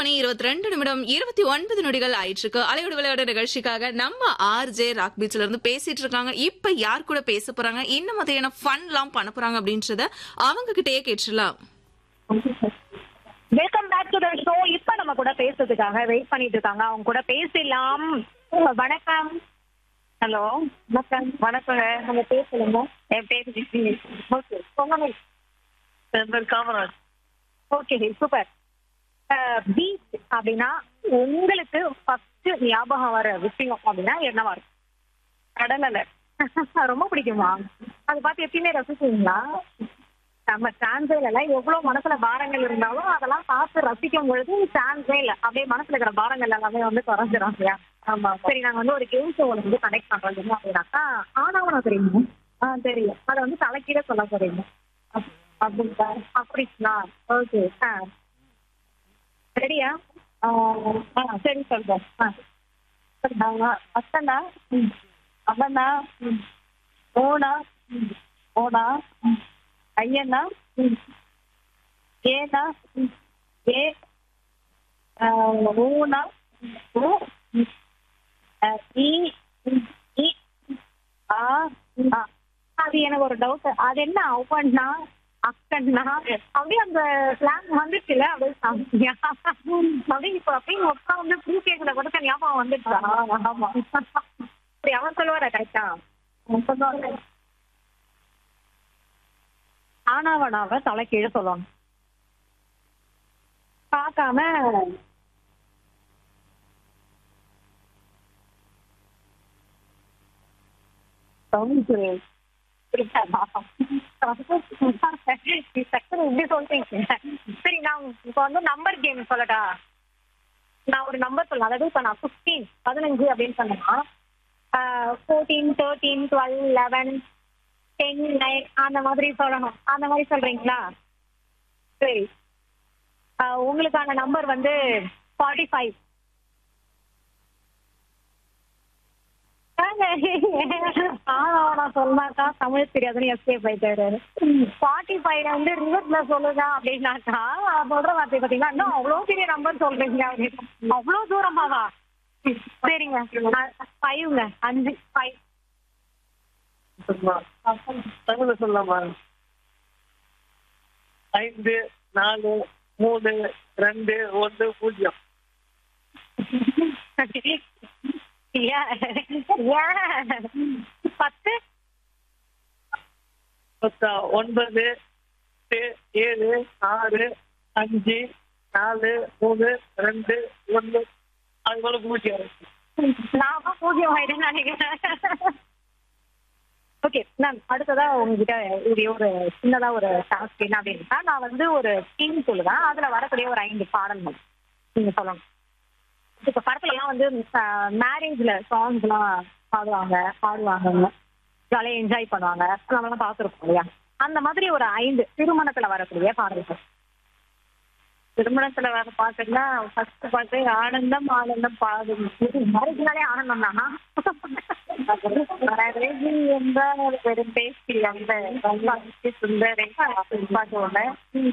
மணி இருபத்தி ரெண்டு நிமிடம் இருபத்தி ஒன்பது நொடிகள் ஆயிட்டு இருக்கு அலையோடு விளையாட நிகழ்ச்சிக்காக நம்ம ஆர் ஜே ராக் பீச்ல இருந்து பேசிட்டு இருக்காங்க இப்ப யார் கூட பேச போறாங்க என்ன மாதிரியான ஃபன் எல்லாம் பண்ண போறாங்க அப்படின்றத அவங்க கிட்டயே கேட்டுடலாம் welcome back to the show இப்ப நம்ம கூட பேசுறதுக்காக வெயிட் பண்ணிட்டு இருக்காங்க அவங்க கூட பேசலாம் வணக்கம் ஹலோ வணக்கம் வணக்கங்க நம்ம பேர் சொல்லுங்க என் பேர் ஜிசி ஓகே உங்க என் பேர் காமராஜ் ஓகே சூப்பர் பீச் அப்படின்னா உங்களுக்கு ஃபர்ஸ்ட் ஞாபகம் வர விஷயம் அப்படின்னா என்னவா இருக்கும் கடலல ரொம்ப பிடிக்குமா அது பார்த்து எப்பயுமே ரசிச்சுங்களா நம்ம சான்ஸே இல்லை எவ்வளவு மனசுல பாரங்கள் இருந்தாலும் அதெல்லாம் பார்த்து ரசிக்கும் பொழுது சான்ஸே இல்லை அப்படியே மனசுல இருக்கிற பாரங்கள் எல்லாமே வந்து குறைஞ்சிரும் இல்லையா ஆமா சரி நாங்க வந்து ஒரு கேம் ஷோ வந்து கனெக்ட் பண்றோம் என்ன அப்படின்னாக்கா ஆனாவனம் தெரியுமா ஆ தெரியும் அதை வந்து தலைக்கீழ சொல்ல போறீங்க அப்- அப்படிங்களா அப்படிங்களா ஓகே ஆ ரெடியா ஆ ஆ, சரி சொல்றேன் ஆ அத்தனா ம் அவனா ம் ஓனா ம் ஓனா ம் ஐயனா ம் ஏனா ம் ஏ ஆ, ஊனா ஊ ம் ஆ, ஈ ம் ஈ ஆ ஆ. அது எனக்கு ஒரு டவுட் அது என்ன அவன்னா அக்கன்னா அப்படியே அந்த ஸ்லாங் வந்துச்சுல அப்படியே சாமியா அப்படியே இப்போ அப்படியே ஒக்கா வந்து ப்ரூ கேக்குல கொடுத்த ஞாபகம் வந்துச்சா ஆமா சரி அவன் சொல்லுவாரா கரெக்டா சொல்லுவாங்க ஆனாவனாவ தலை கீழே சொல்லுவாங்க பார்க்காம சவுண்ட் இப்படி சொல்றீங்க சரி நான் இப்போ வந்து நம்பர் கேம் சொல்லட்டா நான் ஒரு நம்பர் சொல்லலாம் அதாவது இப்போ நான் ஃபிஃப்டீன் பதினஞ்சு அப்படின்னு சொன்னேன்னா fourteen thirteen twelve eleven ten nine அந்த மாதிரி சொல்லணும் அந்த மாதிரி சொல்றீங்களா சரி ஆஹ் உங்களுக்கான நம்பர் வந்து ஃபார்ட்டி ஃபைவ் நான் சொன்னாக்கா தமிழ் தெரியாதுன்னு எஸ்கேப் ஆயிட்டாரு ஃபார்ட்டி ஃபைவ்ல வந்து ரிவர்ஸ்ல சொல்லுங்க அப்படின்னாக்கா சொல்ற வார்த்தை பாத்தீங்கன்னா இன்னும் அவ்வளவு பெரிய நம்பர் சொல்றீங்க அப்படின்னு அவ்வளவு தூரமாவா சரிங்க ஃபைவ்ங்க அஞ்சு ஃபைவ் தமிழ்ல சொல்லலாமா ஐந்து நாலு மூணு ரெண்டு ஒன்று பூஜ்ஜியம் ஏன் ஏன் பத்து பத்தா ஒன்பது எட்டு ஏழு ஆறு அஞ்சு நாலு மூணு ரெண்டு ஒன்று அது போல பூஜ்ஜியம் நாம பூஜ்யம் ஆயிடுன்னு நினைக்கிறேன் ஓகே மேம் அடுத்ததா உங்ககிட்ட இது ஒரு சின்னதா ஒரு டாஸ்க் என்ன அப்படின்னா நான் வந்து ஒரு டீம் சொல்லுவேன் அதுல வரக்கூடிய ஒரு ஐந்து பாடல்கள் நீங்க சொல்லணும் இப்ப படத்துல எல்லாம் வந்து மேரேஜ்ல சாங்ஸ் எல்லாம் பாடுவாங்க பாடுவாங்க ஜாலியா என்ஜாய் பண்ணுவாங்க நம்ம எல்லாம் பார்த்துருக்கோம் இல்லையா அந்த மாதிரி ஒரு ஐந்து திருமணத்துல வரக்கூடிய பாடல்கள் திருமணத்துல வர பாட்டுன்னா ஃபர்ஸ்ட் பாட்டு ஆனந்தம் ஆனந்தம் பாடும் மேரேஜ்னாலே ஆனந்தம் தானா அழகு என்றால் பெரும் பேசி அந்த சுந்தரை பாட்டு ஒண்ணு